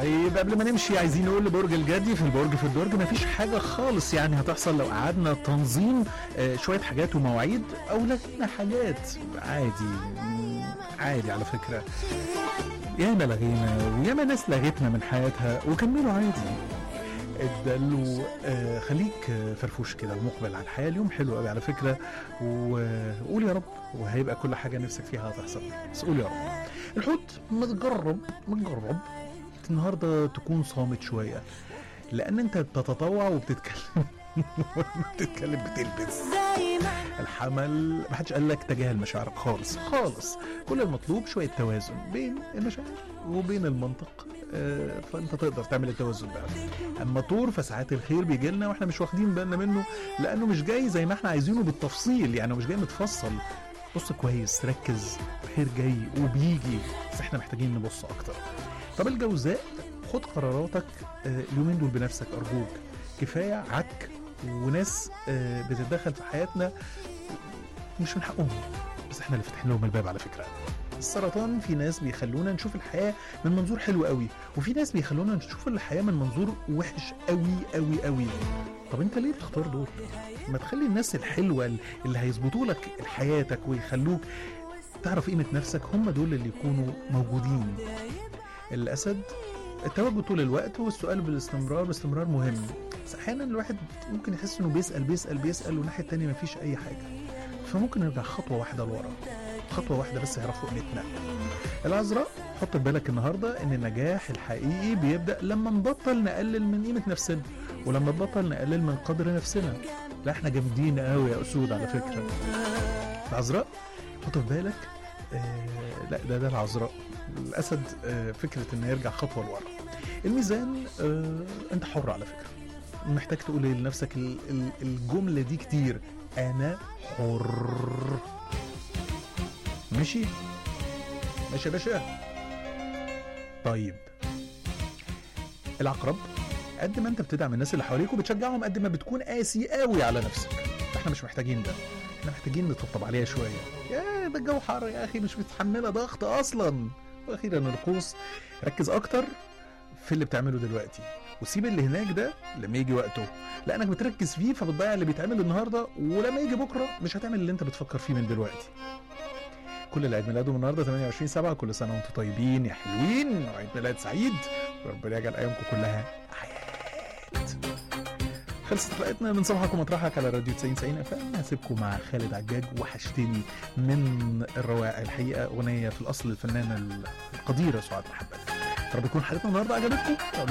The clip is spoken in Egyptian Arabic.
طيب قبل ما نمشي عايزين نقول لبرج الجدي في البرج في الدرج مفيش حاجة خالص يعني هتحصل لو قعدنا تنظيم آه، شوية حاجات ومواعيد أو لغينا حاجات عادي مم، عادي على فكرة ياما لغينا وياما ناس لغتنا من حياتها وكملوا عادي الدلو آه خليك آه، فرفوش كده ومقبل على الحياه اليوم حلو قوي على فكره وقول يا رب وهيبقى كل حاجه نفسك فيها هتحصل بس قول يا رب الحوت متجرب متجرب النهارده تكون صامت شويه لان انت بتتطوع وبتتكلم بتتكلم بتلبس الحمل ما حدش قال لك تجاهل مشاعرك خالص خالص كل المطلوب شويه توازن بين المشاعر وبين المنطق آه، فانت تقدر تعمل التوازن ده اما طور فساعات الخير بيجي لنا واحنا مش واخدين بالنا منه لانه مش جاي زي ما احنا عايزينه بالتفصيل يعني مش جاي متفصل بص كويس ركز الخير جاي وبيجي بس احنا محتاجين نبص اكتر طب الجوزاء خد قراراتك آه، اليومين دول بنفسك ارجوك كفايه عك وناس آه، بتتدخل في حياتنا مش من حقهم بس احنا اللي فاتحين لهم الباب على فكره السرطان في ناس بيخلونا نشوف الحياه من منظور حلو قوي وفي ناس بيخلونا نشوف الحياه من منظور وحش قوي قوي قوي طب انت ليه بتختار دول ما تخلي الناس الحلوه اللي هيظبطوا لك حياتك ويخلوك تعرف قيمه نفسك هم دول اللي يكونوا موجودين الاسد التواجد طول الوقت والسؤال بالاستمرار باستمرار مهم بس احيانا الواحد ممكن يحس انه بيسال بيسال بيسال والناحيه التانيه مفيش اي حاجه فممكن نرجع خطوه واحده لورا خطوه واحده بس يعرفوا قيمتنا العذراء حط في بالك النهارده ان النجاح الحقيقي بيبدا لما نبطل نقلل من قيمه نفسنا ولما نبطل نقلل من قدر نفسنا لا احنا جامدين قوي يا اسود على فكره العذراء حط في بالك آه لا ده ده العذراء الاسد آه فكره انه يرجع خطوه لورا الميزان آه انت حر على فكره محتاج تقول لنفسك ال- ال- الجمله دي كتير انا حر ماشي ماشي يا باشا طيب العقرب قد ما انت بتدعم الناس اللي حواليك وبتشجعهم قد ما بتكون قاسي قوي على نفسك احنا مش محتاجين ده احنا محتاجين نطبطب عليها شويه يا ده الجو حر يا اخي مش متحمله ضغط اصلا واخيرا القوس ركز اكتر في اللي بتعمله دلوقتي وسيب اللي هناك ده لما يجي وقته لانك بتركز فيه فبتضيع اللي بيتعمل النهارده ولما يجي بكره مش هتعمل اللي انت بتفكر فيه من دلوقتي كل اللي عيد ميلادهم النهارده 28 7 كل سنه وانتم طيبين يا حلوين وعيد ميلاد سعيد وربنا يجعل ايامكم كلها حياه خلصت حلقتنا من صباحك ومطرحك على راديو 90 90 اف ام هسيبكم مع خالد عجاج وحشتني من الروائع الحقيقه اغنيه في الاصل الفنانه القديره سعاد محمد رب يكون حلقتنا النهارده عجبتكم